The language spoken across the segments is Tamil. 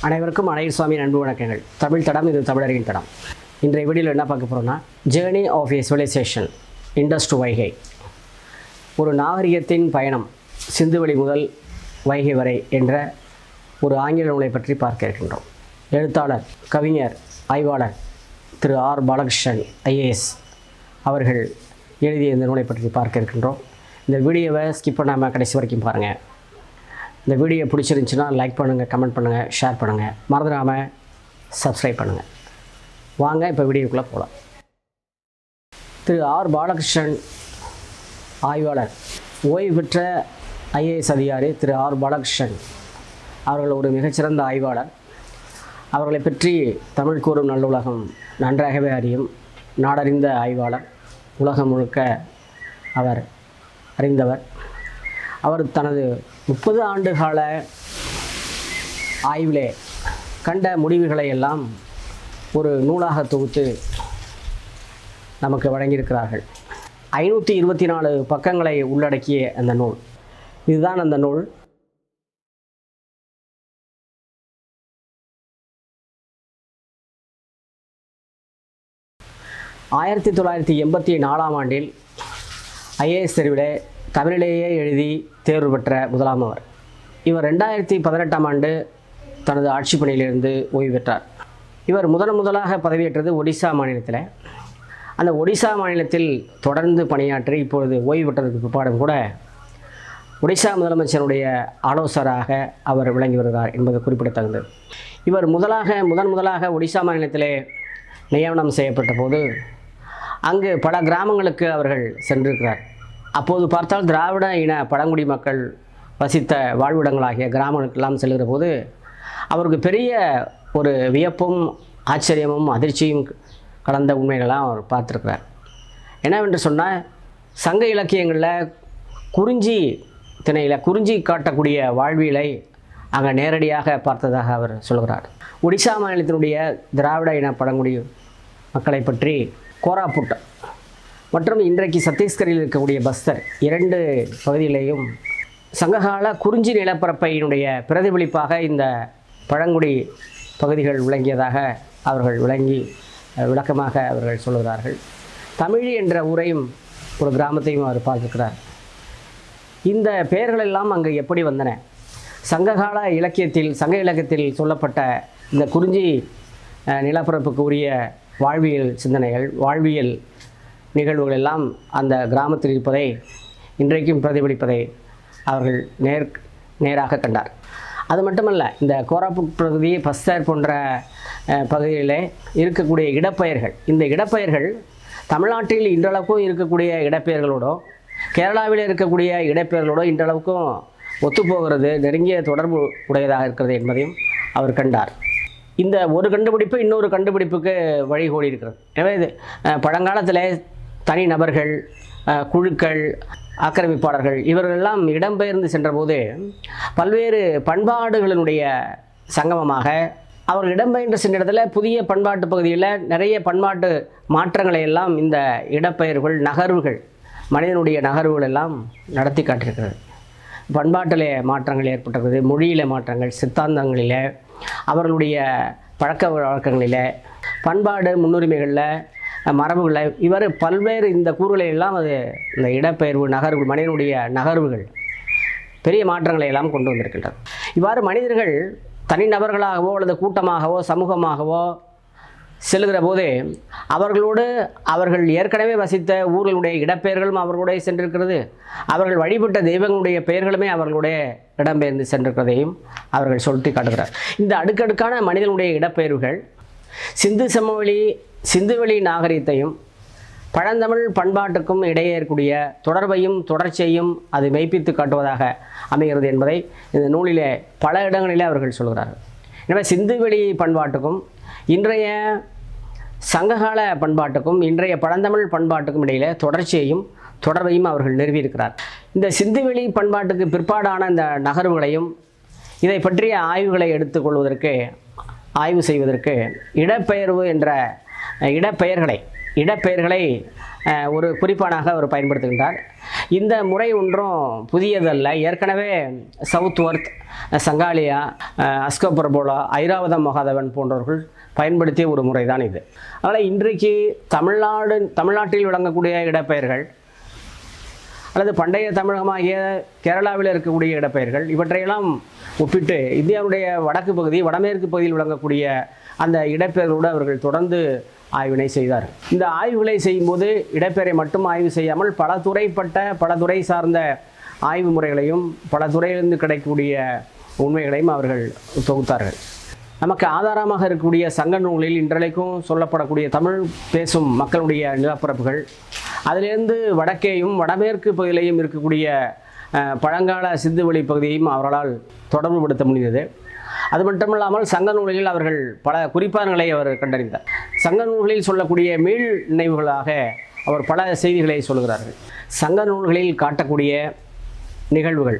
அனைவருக்கும் அனைவர் சுவாமி அன்பு வணக்கங்கள் தமிழ் தடம் இது தமிழரின் தடம் இன்றைய வீடியோவில் என்ன பார்க்க போகிறோம்னா journey of a civilization Indus to Vaigai ஒரு நாகரிகத்தின் பயணம் சிந்துவெளி முதல் வைகை வரை என்ற ஒரு ஆங்கில நூலை பற்றி பார்க்க இருக்கின்றோம் எழுத்தாளர் கவிஞர் ஆய்வாளர் திரு ஆர் பாலகிருஷ்ணன் ஐஏஎஸ் அவர்கள் எழுதிய இந்த நூலை பற்றி பார்க்க இருக்கின்றோம் இந்த வீடியோவை ஸ்கிப் பண்ணாமல் கடைசி வரைக்கும் பாருங்கள் இந்த வீடியோ பிடிச்சிருந்துச்சுன்னா லைக் பண்ணுங்கள் கமெண்ட் பண்ணுங்கள் ஷேர் பண்ணுங்கள் மறந்துடாமல் சப்ஸ்கிரைப் பண்ணுங்கள் வாங்க இப்போ வீடியோக்குள்ளே போகலாம் திரு ஆர் பாலகிருஷ்ணன் ஆய்வாளர் ஓய்வு பெற்ற ஐஏஎஸ் அதிகாரி திரு ஆர் பாலகிருஷ்ணன் அவர்கள் ஒரு மிகச்சிறந்த ஆய்வாளர் அவர்களை பற்றி தமிழ் கூறும் நல்லுலகம் நன்றாகவே அறியும் நாடறிந்த ஆய்வாளர் உலகம் முழுக்க அவர் அறிந்தவர் அவர் தனது முப்பது ஆண்டு கால ஆய்விலே கண்ட முடிவுகளை எல்லாம் ஒரு நூலாக தொகுத்து நமக்கு வழங்கியிருக்கிறார்கள் ஐநூற்றி இருபத்தி நாலு பக்கங்களை உள்ளடக்கிய அந்த நூல் இதுதான் அந்த நூல் ஆயிரத்தி தொள்ளாயிரத்தி எண்பத்தி நாலாம் ஆண்டில் ஐஏஎஸ் தேர்விலே தமிழிலேயே எழுதி தேர்வு பெற்ற முதலாம் அவர் இவர் ரெண்டாயிரத்தி பதினெட்டாம் ஆண்டு தனது ஆட்சி பணியிலிருந்து ஓய்வு பெற்றார் இவர் முதன் முதலாக பதவியேற்றது ஒடிசா மாநிலத்தில் அந்த ஒடிசா மாநிலத்தில் தொடர்ந்து பணியாற்றி இப்பொழுது ஓய்வு பெற்றதுக்கு பிற்பாடும் கூட ஒடிசா முதலமைச்சருடைய ஆலோசகராக அவர் விளங்கி வருகிறார் என்பது குறிப்பிடத்தகுந்தது இவர் முதலாக முதன் முதலாக ஒடிசா மாநிலத்திலே நியமனம் செய்யப்பட்ட போது அங்கு பல கிராமங்களுக்கு அவர்கள் சென்றிருக்கிறார் அப்போது பார்த்தால் திராவிட இன பழங்குடி மக்கள் வசித்த வாழ்விடங்களாகிய கிராமங்களுக்கெல்லாம் செல்கிற போது அவருக்கு பெரிய ஒரு வியப்பும் ஆச்சரியமும் அதிர்ச்சியும் கலந்த உண்மைகளெல்லாம் அவர் பார்த்துருக்கிறார் என்னவென்று சொன்னால் சங்க இலக்கியங்களில் குறிஞ்சி திணையில் குறிஞ்சி காட்டக்கூடிய வாழ்வியலை அங்கே நேரடியாக பார்த்ததாக அவர் சொல்கிறார் ஒடிசா மாநிலத்தினுடைய திராவிட இன பழங்குடி மக்களை பற்றி கோராப்புட் மற்றும் இன்றைக்கு சத்தீஸ்கரில் இருக்கக்கூடிய பஸ்தர் இரண்டு பகுதியிலேயும் சங்ககால குறிஞ்சி நிலப்பரப்பையினுடைய பிரதிபலிப்பாக இந்த பழங்குடி பகுதிகள் விளங்கியதாக அவர்கள் விளங்கி அஹ், விளக்கமாக அவர்கள் சொல்கிறார்கள் தமிழ் என்ற ஊரையும் ஒரு கிராமத்தையும் அவர் பார்த்துக்கிறார் இந்த பெயர்கள் எல்லாம் அங்கு எப்படி வந்தன சங்ககால இலக்கியத்தில் சங்க இலக்கியத்தில் சொல்லப்பட்ட இந்த குறிஞ்சி அஹ், நிலப்பரப்புக்கு உரிய வாழ்வியல் சிந்தனைகள் வாழ்வியல் நிகழ்வுகள் எல்லாம் அந்த கிராமத்தில் இருப்பதை இன்றைக்கும் பிரதிபலிப்பதை அவர்கள் நேர் நேராக கண்டார் அது மட்டுமல்ல இந்த கோராப்புட் பகுதி பஸ்தர் போன்ற அஹ், பகுதிகளிலே இருக்கக்கூடிய இடப்பெயர்கள் இந்த இடப்பெயர்கள் தமிழ்நாட்டில் இன்றளவுக்கும் இருக்கக்கூடிய இடப்பெயர்களோடோ கேரளாவில் இருக்கக்கூடிய இடப்பெயர்களோடோ இன்றளவுக்கும் ஒத்துப்போகிறது நெருங்கிய தொடர்பு உடையதாக இருக்கிறது என்பதையும் அவர் கண்டார் இந்த ஒரு கண்டுபிடிப்பு இன்னொரு கண்டுபிடிப்புக்கு வழிகோடி இருக்கிறது எனவே இது அஹ், பழங்காலத்தில் தனி நபர்கள் அஹ், குழுக்கள் ஆக்கிரமிப்பாளர்கள் இவர்களெல்லாம் இடம்பெயர்ந்து சென்றபோது பல்வேறு பண்பாடுகளினுடைய சங்கமமாக அவர்கள் இடம்பெயர்ந்து சென்ற இடத்துல புதிய பண்பாட்டு பகுதியில் நிறைய பண்பாட்டு மாற்றங்களை எல்லாம் இந்த இடப்பெயர்கள் நகர்வுகள் மனிதனுடைய நகர்வுகள் எல்லாம் நடத்தி காட்டியிருக்கிறது பண்பாட்டிலே மாற்றங்கள் ஏற்பட்டிருக்கிறது மொழியில மாற்றங்கள் சித்தாந்தங்களில் அவர்களுடைய பழக்க வழக்கங்களில் பண்பாடு முன்னுரிமைகளில் மரபுகளில் இவர் பல்வேறு இந்த கூறுகளை எல்லாம் அது இந்த இடப்பெயர்வு நகர்வு மனிதனுடைய நகர்வுகள் பெரிய மாற்றங்களை எல்லாம் கொண்டு வந்திருக்கின்றது இவ்வாறு மனிதர்கள் தனிநபர்களாகவோ அல்லது கூட்டமாகவோ சமூகமாகவோ செல்கிற போது அவர்களோடு அவர்கள் ஏற்கனவே வசித்த ஊர்களுடைய இடப்பெயர்களும் அவர்களுடைய சென்றிருக்கிறது அவர்கள் வழிபட்ட தெய்வங்களுடைய பெயர்களுமே அவர்களுடைய இடம்பெயர்ந்து சென்றிருக்கிறதையும் அவர்கள் சுட்டி காட்டுகிறார் இந்த அடுக்கடுக்கான மனிதனுடைய இடப்பெயர்வுகள் சிந்து சமவெளி சிந்துவெளி நாகரிகத்தையும் பழந்தமிழ் பண்பாட்டுக்கும் இடையே இருக்கக்கூடிய தொடர்பையும் தொடர்ச்சியையும் அது மெய்ப்பித்து காட்டுவதாக அமைகிறது என்பதை இந்த நூலிலே பல இடங்களிலே அவர்கள் சொல்கிறார்கள் எனவே சிந்துவெளி பண்பாட்டுக்கும் இன்றைய சங்ககால பண்பாட்டுக்கும் இன்றைய பழந்தமிழ் பண்பாட்டுக்கும் இடையிலே தொடர்ச்சியையும் தொடர்பையும் அவர்கள் நிறுவியிருக்கிறார் இந்த சிந்துவெளி பண்பாட்டுக்கு பிற்பாடான இந்த நகர்வுகளையும் இதை பற்றிய ஆய்வுகளை எடுத்துக்கொள்வதற்கு ஆய்வு செய்வதற்கு இடப்பெயர்வு என்ற அஹ், இடப்பெயர்களை இடப்பெயர்களை அஹ், ஒரு குறிப்பானாக அவர் பயன்படுத்துகின்றார் இந்த முறை ஒன்றும் புதியதல்ல ஏற்கனவே Southworth Sankalia ah, Asko Parpola Iravatham Mahadevan போன்றவர்கள் பயன்படுத்திய ஒரு முறை தான் இது அதனால் இன்றைக்கு தமிழ்நாடு தமிழ்நாட்டில் விளங்கக்கூடிய இடப்பெயர்கள் அல்லது பண்டைய தமிழகமாகிய கேரளாவில் இருக்கக்கூடிய இடப்பெயர்கள் இவற்றையெல்லாம் ஒப்பிட்டு இந்தியாவுடைய வடக்கு பகுதி வடமேற்கு பகுதியில் விளங்கக்கூடிய அந்த இடப்பெயர்களோடு அவர்கள் தொடர்ந்து ஆய்வினை செய்தார் இந்த ஆய்வுகளை செய்யும்போது இடப்பெயரை மட்டும் ஆய்வு செய்யாமல் பல துறைப்பட்ட பல துறை சார்ந்த ஆய்வு முறைகளையும் பல துறையிலிருந்து கிடைக்கக்கூடிய உண்மைகளையும் அவர்கள் தொகுத்தார்கள் நமக்கு ஆதாரமாக இருக்கக்கூடிய சங்க நூலில் இன்றைக்கும் சொல்லப்படக்கூடிய தமிழ் பேசும் மக்களுடைய நிலப்பரப்புகள் அதிலிருந்து வடக்கேயும் வடமேற்கு பகுதியிலையும் இருக்கக்கூடிய அஹ், பழங்கால சிந்துவெளி பகுதியையும் அவர்களால் தொடர்புபடுத்த முடிந்தது அது மட்டுமில்லாமல் சங்க நூல்களில் அவர்கள் பல குறிப்பான்களை அவர் கண்டறிந்தார் சங்க நூல்களில் சொல்லக்கூடிய மீள் நினைவுகளாக அவர் பல செய்திகளை சொல்கிறார்கள் சங்க நூல்களில் காட்டக்கூடிய நிகழ்வுகள்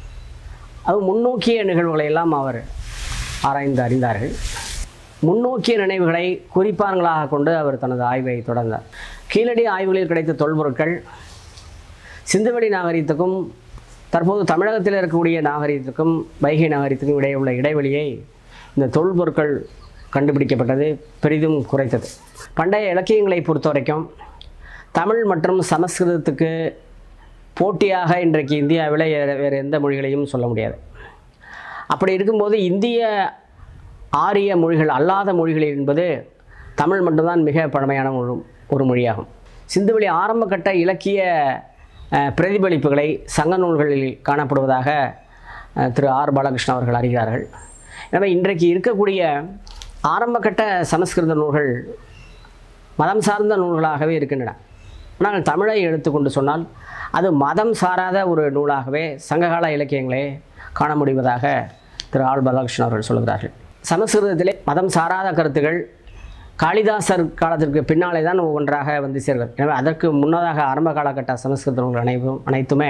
அது முன்னோக்கிய நிகழ்வுகளை எல்லாம் அவர் ஆராய்ந்து அறிந்தார்கள் முன்னோக்கிய நினைவுகளை குறிப்பான்களாக கொண்டு அவர் தனது ஆய்வை தொடர்ந்தார் கீழடி ஆய்வுகளில் கிடைத்த தொல்பொருட்கள் சிந்துவெளி நாகரிகத்துக்கும் தற்போது தமிழகத்தில் இருக்கக்கூடிய நாகரிகத்துக்கும் வைகை நாகரிகத்துக்கும் இடையே உள்ள இடைவெளியை இந்த தொல்பொருட்கள் கண்டுபிடிக்கப்பட்டது பெரிதும் குறைத்தது பண்டைய இலக்கியங்களை பொறுத்த வரைக்கும் தமிழ் மற்றும் சமஸ்கிருதத்துக்கு போட்டியாக இன்றைக்கு இந்தியாவில் வேறு வேறு எந்த மொழிகளையும் சொல்ல முடியாது அப்படி இருக்கும்போது இந்திய ஆரிய மொழிகள் அல்லாத மொழிகள் என்பது தமிழ் மட்டும்தான் மிக பழமையான ஒரு ஒரு மொழியாகும் சிந்துவெளி ஆரம்பகட்ட இலக்கிய அஹ், பிரதிபலிப்புகளை சங்க நூல்களில் காணப்படுவதாக அஹ், திரு ஆர் பாலகிருஷ்ணன் அவர்கள் அறிகிறார்கள் எனவே இன்றைக்கு இருக்கக்கூடிய ஆரம்பகட்ட சமஸ்கிருத நூல்கள் மதம் சார்ந்த நூல்களாகவே இருக்கின்றன ஆனால் தமிழை எடுத்துக்கொண்டு சொன்னால் அது மதம் சாராத ஒரு நூலாகவே சங்ககால இலக்கியங்களே காண முடிவதாக திரு ஆள் பாலகிருஷ்ணன் அவர்கள் சொல்கிறார்கள் சமஸ்கிருதத்திலே மதம் சாராத கருத்துகள் காளிதாசர் காலத்திற்கு பின்னாலே தான் ஒவ்வொன்றாக வந்து சேர்கிறது எனவே அதற்கு முன்னதாக ஆரம்ப காலகட்ட சமஸ்கிருத நூல்கள் அனைத்தும் அனைத்துமே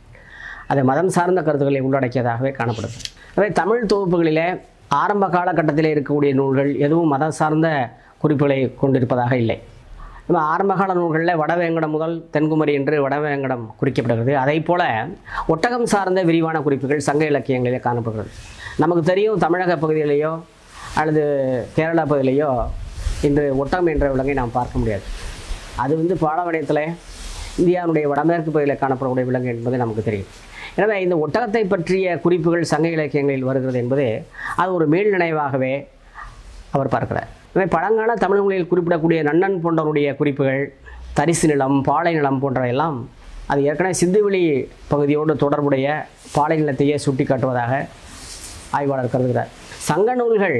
அது மதம் சார்ந்த கருத்துக்களை உள்ளடக்கியதாகவே காணப்படுது எனவே தமிழ் தொகுப்புகளிலே ஆரம்ப காலகட்டத்திலே இருக்கக்கூடிய நூல்கள் எதுவும் மதம் சார்ந்த குறிப்புகளை கொண்டிருப்பதாக இல்லை நம்ம ஆரம்பகால நூல்களில் வடவேங்கடம் முதல் தென்குமரி என்று வடவேங்கடம் குறிக்கப்படுகிறது அதே போல ஒட்டகம் சார்ந்த விரிவான குறிப்புகள் சங்க இலக்கியங்களிலே காணப்படுகிறது நமக்கு தெரியும் தமிழக பகுதியிலேயோ அல்லது கேரளா பகுதியிலேயோ இன்று ஒட்டகம் என்ற விலங்கை நாம் பார்க்க முடியாது அது வந்து பாலவடயத்தில் இந்தியாவுடைய வடமேற்கு பகுதியில் காணப்படக்கூடிய விலங்கு என்பது நமக்கு தெரியும் எனவே இந்த ஒட்டகத்தை பற்றிய குறிப்புகள் சங்க இலக்கியங்களில் வருகிறது என்பது அது ஒரு மீள் நினைவாகவே அவர் பார்க்கிறார் எனவே பழங்கால தமிழ் மொழியில் குறிப்பிடக்கூடிய நன்னன் போன்றவருடைய குறிப்புகள் தரிசு நிலம் பாலை நிலம் போன்றவையெல்லாம் அது ஏற்கனவே சிந்துவெளி பகுதியோடு தொடர்புடைய பாலை நிலத்தையே சுட்டி காட்டுவதாக ஆய்வாளர் கருதுகிறார் சங்க நூல்கள்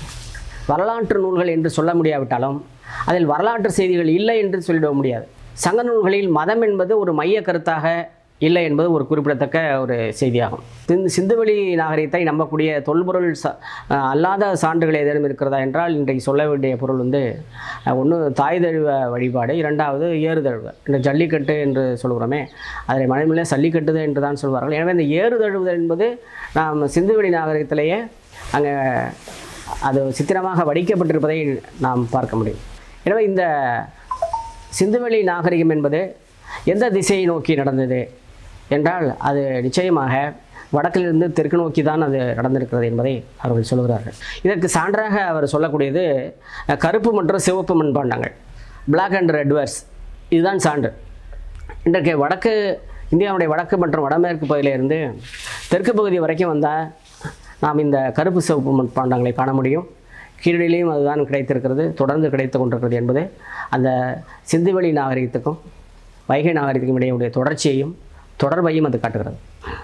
வரலாற்று நூல்கள் என்று சொல்ல முடியாவிட்டாலும் அதில் வரலாற்று செய்திகள் இல்லை என்று சொல்லிட முடியாது சங்க நூல்களில் மதம் என்பது ஒரு மைய கருத்தாக இல்லை என்பது ஒரு குறிப்பிடத்தக்க ஒரு செய்தியாகும் சிந்து சிந்துவெளி நாகரிகத்தை நம்பக்கூடிய தொல்பொருள் ச அஹ் அல்லாத சான்றுகள் ஏதேனும் இருக்கிறதா என்றால் இன்றைக்கு சொல்ல வேண்டிய பொருள் வந்து ஒன்று தாய் தழுவ வழிபாடு இரண்டாவது ஏறுதழுவ இந்த ஜல்லிக்கட்டு என்று சொல்கிறோமே அதை மனைவிலே சல்லிக்கட்டுது என்று தான் சொல்வார்கள் எனவே இந்த ஏறுதழுவுதல் என்பது நாம் சிந்துவெளி நாகரிகத்திலேயே அங்கே அது சித்திரமாக வடிக்கப்பட்டிருப்பதை நாம் பார்க்க முடியும் எனவே இந்த சிந்துவெளி நாகரிகம் என்பது எந்த திசையை நோக்கி நடந்தது என்றால் அது நிச்சயமாக வடக்கிலிருந்து தெற்கு நோக்கி தான் அது நடந்திருக்கிறது என்பதை அவர்கள் சொல்கிறார்கள் இதற்கு சான்றாக அவர் சொல்லக்கூடியது அஹ், கருப்பு மற்றும் சிவப்பு மண்பாண்டங்கள் பிளாக் அண்ட் ரெட் வேர்ஸ் இதுதான் சான்று இன்றைக்கு வடக்கு இந்தியாவுடைய வடக்கு மற்றும் வடமேற்கு பகுதியிலிருந்து தெற்கு பகுதி வரைக்கும் வந்தால் நாம் இந்த கருப்பு சிவப்பு மண்பாண்டங்களை காண முடியும் கீழடியிலையும் அதுதான் கிடைத்திருக்கிறது தொடர்ந்து கிடைத்து கொண்டிருக்கிறது என்பது அந்த சிந்துவெளி நாகரிகத்துக்கும் வைகை நாகரிகத்துக்கும் இடையே தொடர்ச்சியையும் தொடர்பையும் அது காட்டுகிறது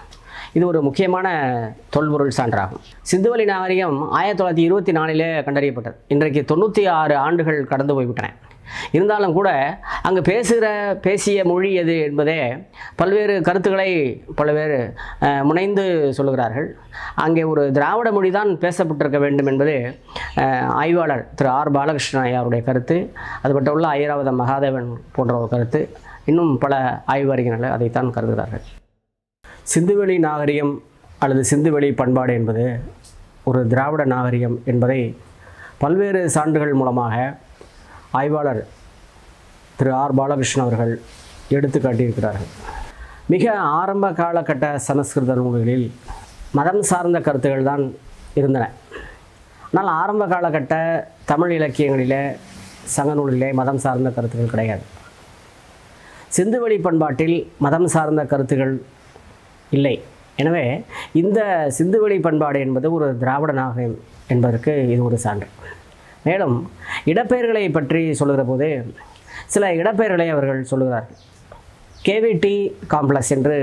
இது ஒரு முக்கியமான தொல்பொருள் சான்றாகும் சிந்துவெளி நாகரிகம் ஆயிரத்தி தொள்ளாயிரத்தி இருபத்தி நாலிலே கண்டறியப்பட்டது இன்றைக்கு தொண்ணூற்றி ஆறு ஆண்டுகள் கடந்து போய்விட்டன இருந்தாலும் கூட அங்கு பேசுகிற பேசிய மொழி எது என்பதே பல்வேறு கருத்துக்களை பல்வேறு அஹ், முனைந்து சொல்லுகிறார்கள் அங்கே ஒரு திராவிட மொழி தான் பேசப்பட்டிருக்க வேண்டும் என்பது அஹ், ஆய்வாளர் திரு ஆர் பாலகிருஷ்ணன் ஐயாருடைய கருத்து அது மட்டும் உள்ள ஐராவத மகாதேவன் போன்ற ஒரு கருத்து இன்னும் பல ஆய்வறிஞர்கள் அதைத்தான் கருதுகிறார்கள் சிந்துவெளி நாகரிகம் அல்லது சிந்துவெளி பண்பாடு என்பது ஒரு திராவிட நாகரிகம் என்பதை பல்வேறு சான்றுகள் மூலமாக ஆய்வாளர் திரு ஆர் பாலகிருஷ்ணன் அவர்கள் எடுத்து காட்டியிருக்கிறார்கள் மிக ஆரம்ப காலகட்ட சமஸ்கிருத நூல்களில் மதம் சார்ந்த கருத்துக்கள் தான் இருந்தன ஆனால் ஆரம்ப காலகட்ட தமிழ் இலக்கியங்களிலே சங்க நூலிலே மதம் சார்ந்த கருத்துக்கள் கிடையாது சிந்துவெளி பண்பாட்டில் மதம் சார்ந்த கருத்துகள் இல்லை எனவே இந்த சிந்துவெளி பண்பாடு என்பது ஒரு திராவிட நாகரிகம் என்பதற்கு இது ஒரு சான்று மேலும் இடப்பெயர்களை பற்றி சொல்லுகிற போது சில இடப்பெயர்களை அவர்கள் சொல்லுகிறார்கள் கேவிடி காம்ப்ளெக்ஸ் என்று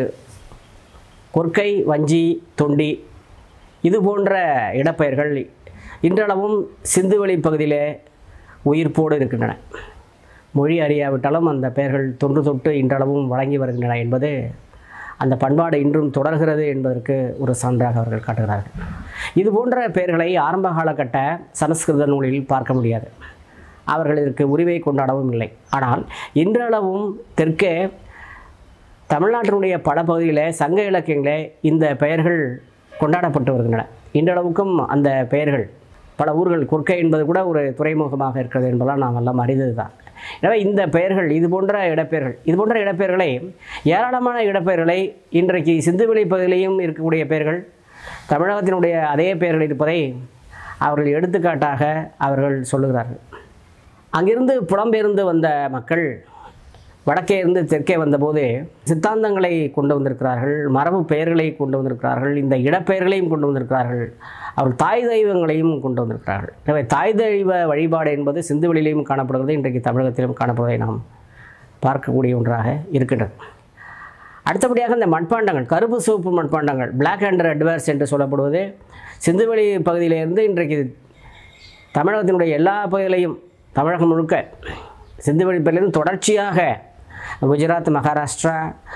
கொற்கை வஞ்சி தொண்டி இது போன்ற இடப்பெயர்கள் இன்றளவும் சிந்துவெளி பகுதியிலே உயிர்ப்போடு இருக்கின்றன மொழி அறியாவிட்டாலும் அந்த பெயர்கள் தொன்று தொட்டு இன்றளவும் வழங்கி வருகின்றன என்பது அந்த பண்பாடு இன்றும் தொடர்கிறது என்பதற்கு ஒரு சான்றாக அவர்கள் காட்டுகிறார்கள் இது போன்ற பெயர்களை ஆரம்ப காலகட்ட சமஸ்கிருத நூலில் பார்க்க முடியாது அவர்கள் இதற்கு உரிமை கொண்டாடவும் இல்லை ஆனால் இன்றளவும் தெற்கே தமிழ்நாட்டினுடைய பல பகுதியில் சங்க இலக்கியங்களே இந்த பெயர்கள் கொண்டாடப்பட்டு வருகின்றன இன்றளவுக்கும் அந்த பெயர்கள் பல ஊர்கள் குறுக்கை என்பது கூட ஒரு துறைமுகமாக இருக்கிறது என்பதெல்லாம் நாம் எல்லாம் அறிந்தது தான் எனவே இந்த பெயர்கள் இது போன்ற இடப்பெயர்கள் இது போன்ற இடப்பெயர்களை ஏராளமான இடப்பெயர்களை இன்றைக்கு சிந்துவெளி பகுதியிலையும் இருக்கக்கூடிய பெயர்கள் தமிழகத்தினுடைய அதே பெயர்கள் இருப்பதை அவர்கள் எடுத்துக்காட்டாக அவர்கள் சொல்லுகிறார்கள் அங்கிருந்து புலம்பெயர்ந்து வந்த மக்கள் வடக்கே இருந்து தெற்கே வந்தபோது சித்தாந்தங்களை கொண்டு வந்திருக்கிறார்கள் மரபு பெயர்களை கொண்டு வந்திருக்கிறார்கள் இந்த இடப்பெயர்களையும் கொண்டு வந்திருக்கிறார்கள் அவர்கள் தாய் தெய்வங்களையும் கொண்டு வந்திருக்கிறார்கள் எனவே தாய் தெய்வ வழிபாடு என்பது சிந்துவெளியிலையும் காணப்படுகிறது இன்றைக்கு தமிழகத்திலும் காணப்படுவதை நாம் பார்க்கக்கூடிய ஒன்றாக இருக்கின்றது அடுத்தபடியாக இந்த மண்பாண்டங்கள் கருப்பு சிவப்பு மண்பாண்டங்கள் பிளாக் அண்ட் ரெட் வேர்ஸ் என்று சொல்லப்படுவது சிந்துவெளி பகுதியிலிருந்து இன்றைக்கு தமிழகத்தினுடைய எல்லா பகுதிகளையும் தமிழகம் முழுக்க சிந்துவெளி பகுதியிலிருந்து தொடர்ச்சியாக குஜராத் மகாராஷ்டிரா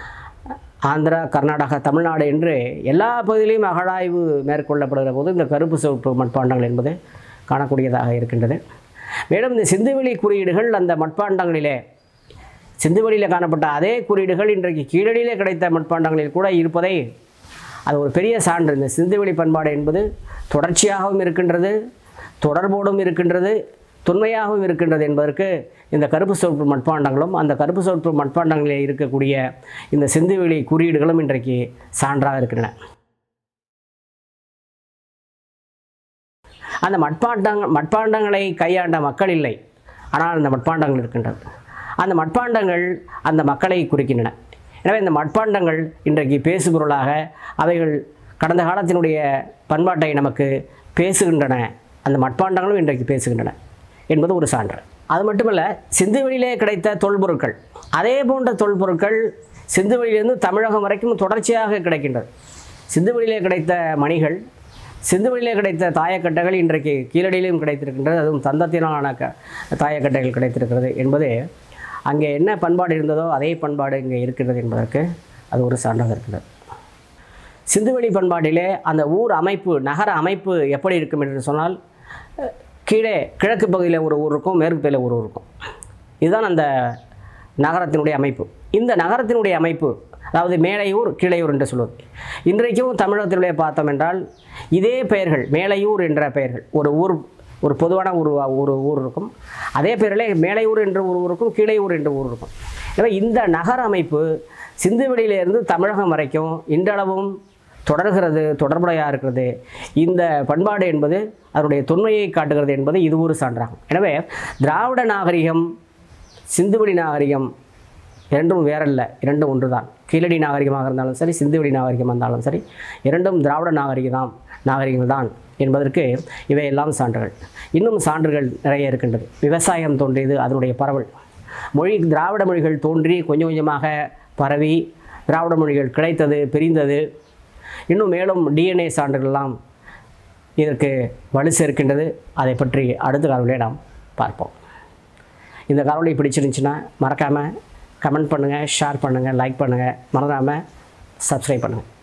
ஆந்திரா கர்நாடகா தமிழ்நாடு என்று எல்லா பகுதியிலையும் அகழாய்வு மேற்கொள்ளப்படுகிற போது இந்த கருப்பு சிவப்பு மட்பாண்டங்கள் என்பது காணக்கூடியதாக இருக்கின்றது மேலும் இந்த சிந்துவெளி குறியீடுகள் அந்த மட்பாண்டங்களிலே சிந்துவெளியில் காணப்பட்ட அதே குறியீடுகள் இன்றைக்கு கீழடியிலே கிடைத்த மட்பாண்டங்களில் கூட இருப்பதை அது ஒரு பெரிய சான்று இந்த சிந்துவெளி பண்பாடு என்பது தொடர்ச்சியாகவும் இருக்கின்றது தொடர்போடும் இருக்கின்றது தொன்மையாகவும் இருக்கின்றது என்பதற்கு இந்த கருப்பு சிவப்பு மட்பாண்டங்களும் அந்த கருப்பு சிவப்பு மட்பாண்டங்களில் இருக்கக்கூடிய இந்த சிந்துவெளி குறியீடுகளும் இன்றைக்கு சான்றாக இருக்கின்றன அந்த மட்பாண்டங் மட்பாண்டங்களை கையாண்ட மக்கள் இல்லை ஆனால் அந்த மட்பாண்டங்கள் இருக்கின்றது அந்த மட்பாண்டங்கள் அந்த மக்களை குறிக்கின்றன எனவே இந்த மட்பாண்டங்கள் இன்றைக்கு பேசுபொருளாக அவைகள் கடந்த காலத்தினுடைய பண்பாட்டை நமக்கு பேசுகின்றன அந்த மட்பாண்டங்களும் இன்றைக்கு பேசுகின்றன என்பது ஒரு சான்று அது மட்டுமல்ல சிந்துவெளியிலே கிடைத்த தொல்பொருட்கள் அதே போன்ற தொல்பொருட்கள் சிந்துவெளியிலிருந்து தமிழகம் வரைக்கும் தொடர்ச்சியாக கிடைக்கின்றது சிந்துவெளியிலே கிடைத்த மணிகள் சிந்துவெளியிலே கிடைத்த தாயக்கட்டைகள் இன்றைக்கு கீழடியிலும் கிடைத்திருக்கின்றது அதுவும் தந்தத்தினாலான க தாயக்கட்டைகள் கிடைத்திருக்கிறது என்பது அங்கே என்ன பண்பாடு இருந்ததோ அதே பண்பாடு இங்கே இருக்கின்றது என்பதற்கு அது ஒரு சான்றாக இருக்கின்றது சிந்துவெளி பண்பாட்டிலே அந்த ஊர் அமைப்பு நகர அமைப்பு எப்படி இருக்கும் என்று சொன்னால் அஹ், கீழே கிழக்கு பகுதியில் ஒரு ஊர் இருக்கும் மேற்கு பகுதியில் ஒரு ஊர் இருக்கும் இதுதான் அந்த நகரத்தினுடைய அமைப்பு இந்த நகரத்தினுடைய அமைப்பு அதாவது மேலையூர் கீழையூர் என்று சொல்வது இன்றைக்கும் தமிழகத்தினுடைய பார்த்தோம் என்றால் இதே பெயர்கள் மேலையூர் என்ற பெயர்கள் ஒரு ஊர் ஒரு பொதுவான ஒரு ஒரு ஊர் இருக்கும் அதே பெயரிலே மேலையூர் என்ற ஒரு ஊர் இருக்கும் கீழையூர் என்ற ஊர் இருக்கும் எனவே இந்த நகர அமைப்பு சிந்துவெளியிலிருந்து தமிழகம் வரைக்கும் இன்றளவும் தொடர்கிறது தொடர்புடையாக இருக்கிறது இந்த பண்பாடு என்பது அதனுடைய தொன்மையை காட்டுகிறது என்பது இது ஒரு சான்றாகும் எனவே திராவிட நாகரிகம் சிந்துவெளி நாகரிகம் இரண்டும் வேறல்ல இரண்டும் ஒன்று தான் கீழடி நாகரிகமாக இருந்தாலும் சரி சிந்துவெளி நாகரிகமாக இருந்தாலும் சரி இரண்டும் திராவிட நாகரிகம் தான் நாகரிகங்கள் தான் என்பதற்கு இவையெல்லாம் சான்றுகள் இன்னும் சான்றுகள் நிறைய இருக்கின்றது விவசாயம் தோன்றியது அதனுடைய பரவல் மொழி திராவிட மொழிகள் தோன்றி கொஞ்சம் கொஞ்சமாக பரவி திராவிட மொழிகள் கிடைத்தது பிரிந்தது இன்னும் மேலும் டிஎன்ஏ சான்றுகள்லாம் இதற்கு வலு சேர்க்கின்றது அதை பற்றி அடுத்த காணொலியை நாம் பார்ப்போம் இந்த காணொளி பிடிச்சிருந்துச்சுன்னா மறக்காமல் கமெண்ட் பண்ணுங்கள் ஷேர் பண்ணுங்கள் லைக் பண்ணுங்கள் மறக்காமல் சப்ஸ்கிரைப் பண்ணுங்கள்